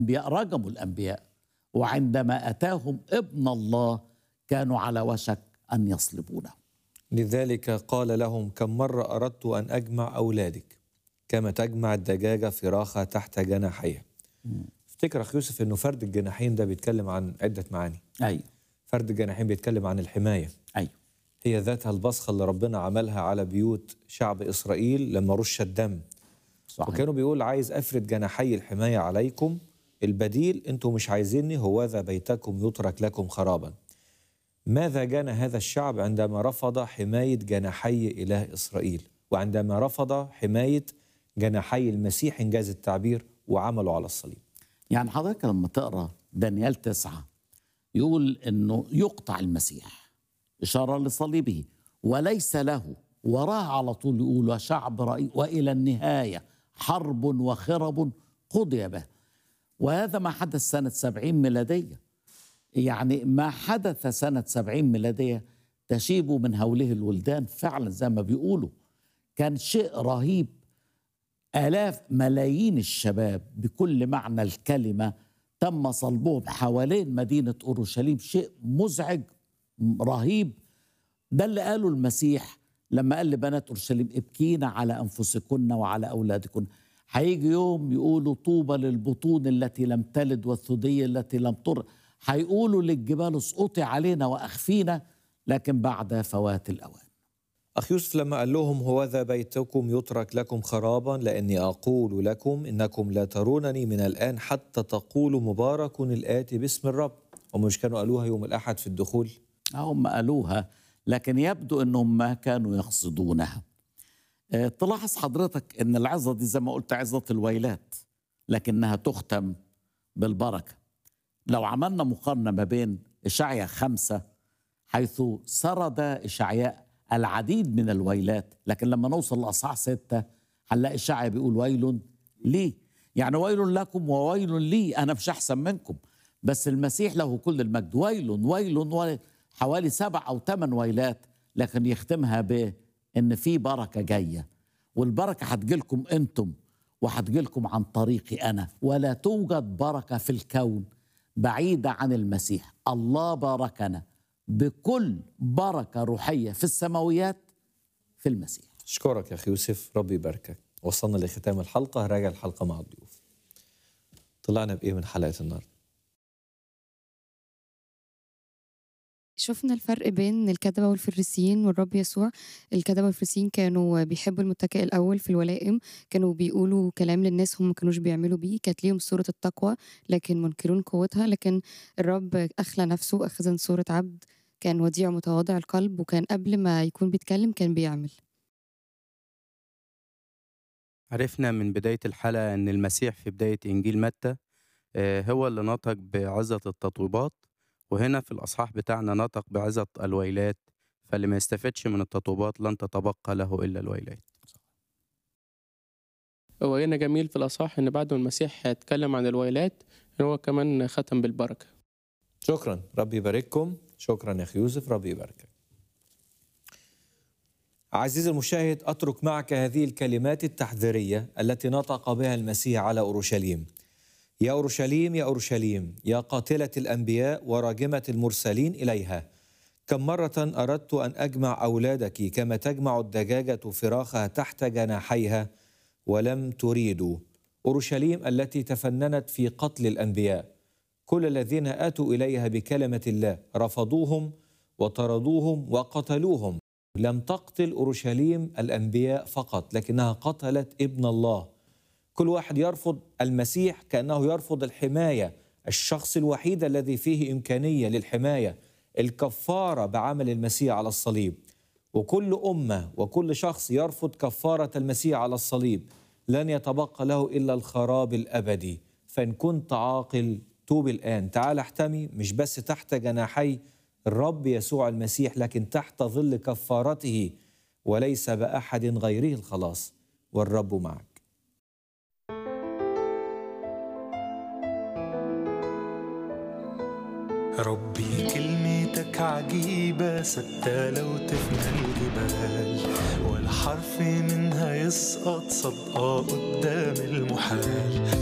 الأنبياء رجموا الأنبياء وعندما أتاهم ابن الله كانوا على وشك أن يصلبونه لذلك قال لهم كم مرة أردت أن أجمع أولادك كما تجمع الدجاجة فراخها تحت جناحيها افتكر أخ يوسف أنه فرد الجناحين ده بيتكلم عن عدة معاني أيوه فرد الجناحين بيتكلم عن الحماية أيوه هي ذاتها البصخة اللي ربنا عملها على بيوت شعب إسرائيل لما رش الدم صحيح وكانوا بيقول عايز أفرد جناحي الحماية عليكم البديل أنتم مش عايزيني هوذا بيتكم يترك لكم خرابا ماذا جان هذا الشعب عندما رفض حماية جناحي إله إسرائيل وعندما رفض حماية جناحي المسيح إنجاز التعبير وعملوا على الصليب يعني حضرتك لما تقرا دانيال تسعة يقول انه يقطع المسيح اشاره لصليبه وليس له وراه على طول يقول وشعب رأي والى النهايه حرب وخرب قضي به وهذا ما حدث سنه 70 ميلاديه يعني ما حدث سنه 70 ميلاديه تشيب من هوله الولدان فعلا زي ما بيقولوا كان شيء رهيب آلاف ملايين الشباب بكل معنى الكلمة تم صلبهم حوالين مدينة أورشليم شيء مزعج رهيب ده اللي قاله المسيح لما قال لبنات أورشليم ابكينا على أنفسكن وعلى أولادكن هيجي يوم يقولوا طوبى للبطون التي لم تلد والثدي التي لم تر هيقولوا للجبال اسقطي علينا وأخفينا لكن بعد فوات الأوان أخ يوسف لما قال لهم هوذا بيتكم يترك لكم خرابا لأني أقول لكم إنكم لا ترونني من الآن حتى تقولوا مبارك الآتي باسم الرب هم مش كانوا قالوها يوم الأحد في الدخول هم قالوها لكن يبدو انهم ما كانوا يقصدونها آه، تلاحظ حضرتك ان العظه دي زي ما قلت عظه الويلات لكنها تختم بالبركه لو عملنا مقارنه ما بين اشعيا خمسه حيث سرد اشعياء العديد من الويلات لكن لما نوصل لاصحاح سته هنلاقي اشعيا بيقول ويل لي يعني ويل لكم وويل لي انا مش احسن منكم بس المسيح له كل المجد ويل ويل ويل حوالي سبع او ثمان ويلات لكن يختمها بان في بركه جايه والبركه هتجيلكم انتم وهتجيلكم عن طريقي انا ولا توجد بركه في الكون بعيده عن المسيح الله باركنا بكل بركه روحيه في السماويات في المسيح أشكرك يا أخي يوسف ربي يباركك وصلنا لختام الحلقة هراجع الحلقة مع الضيوف طلعنا بإيه من حلقة النهاردة شفنا الفرق بين الكذبة والفريسيين والرب يسوع الكذبة والفريسيين كانوا بيحبوا المتكئ الأول في الولائم كانوا بيقولوا كلام للناس هم ما كانوش بيعملوا بيه كانت ليهم صورة التقوى لكن منكرون قوتها لكن الرب أخلى نفسه أخذا صورة عبد كان وديع متواضع القلب وكان قبل ما يكون بيتكلم كان بيعمل عرفنا من بداية الحلقة أن المسيح في بداية إنجيل متى آه، هو اللي نطق بعظة التطويبات وهنا في الأصحاح بتاعنا نطق بعظة الويلات فاللي ما يستفدش من التطويبات لن تتبقى له إلا الويلات هو هنا جميل في الأصح إن بعد ما المسيح اتكلم عن الويلات إن هو كمان ختم بالبركة شكرا ربي يبارككم شكرا يا أخي يوسف ربي يباركك عزيزي المشاهد أترك معك هذه الكلمات التحذيرية التي نطق بها المسيح على أورشليم يا أورشليم يا أورشليم يا قاتلة الأنبياء وراجمة المرسلين إليها كم مرة أردت أن أجمع أولادك كما تجمع الدجاجة فراخها تحت جناحيها ولم تريدوا أورشليم التي تفننت في قتل الأنبياء كل الذين آتوا إليها بكلمة الله رفضوهم وطردوهم وقتلوهم لم تقتل أورشليم الأنبياء فقط لكنها قتلت ابن الله كل واحد يرفض المسيح كأنه يرفض الحماية الشخص الوحيد الذي فيه إمكانية للحماية الكفارة بعمل المسيح على الصليب وكل أمة وكل شخص يرفض كفارة المسيح على الصليب لن يتبقى له إلا الخراب الأبدي فإن كنت عاقل توب الآن تعال احتمي مش بس تحت جناحي الرب يسوع المسيح لكن تحت ظل كفارته وليس بأحد غيره الخلاص والرب معك ربي كلمتك عجيبة ثابتة لو تفنى الجبال ولا حرف منها يسقط صدقة قدام المحال